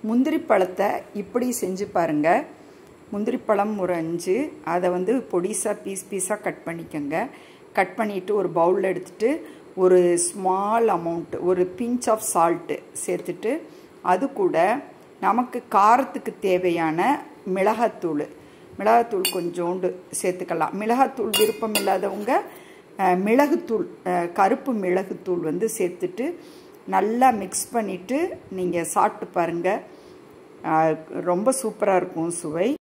முந்திரி பழத்தை இப்படி செஞ்சு பாருங்கள் முந்திரி பழம் ஒரு அஞ்சு அதை வந்து பொடிசாக பீஸ் பீஸாக கட் பண்ணிக்கோங்க கட் பண்ணிவிட்டு ஒரு பவுலில் எடுத்துகிட்டு ஒரு ஸ்மால் அமௌண்ட் ஒரு பிஞ்ச் ஆஃப் சால்ட்டு சேர்த்துட்டு அது கூட நமக்கு காரத்துக்கு தேவையான மிளகாத்தூள் மிளகாத்தூள் கொஞ்சோண்டு சேர்த்துக்கலாம் மிளகாத்தூள் விருப்பம் இல்லாதவங்க மிளகுத்தூள் கருப்பு மிளகுத்தூள் வந்து சேர்த்துட்டு நல்லா மிக்ஸ் பண்ணிவிட்டு நீங்கள் சாப்பிட்டு பாருங்கள் ரொம்ப சூப்பராக இருக்கும் சுவை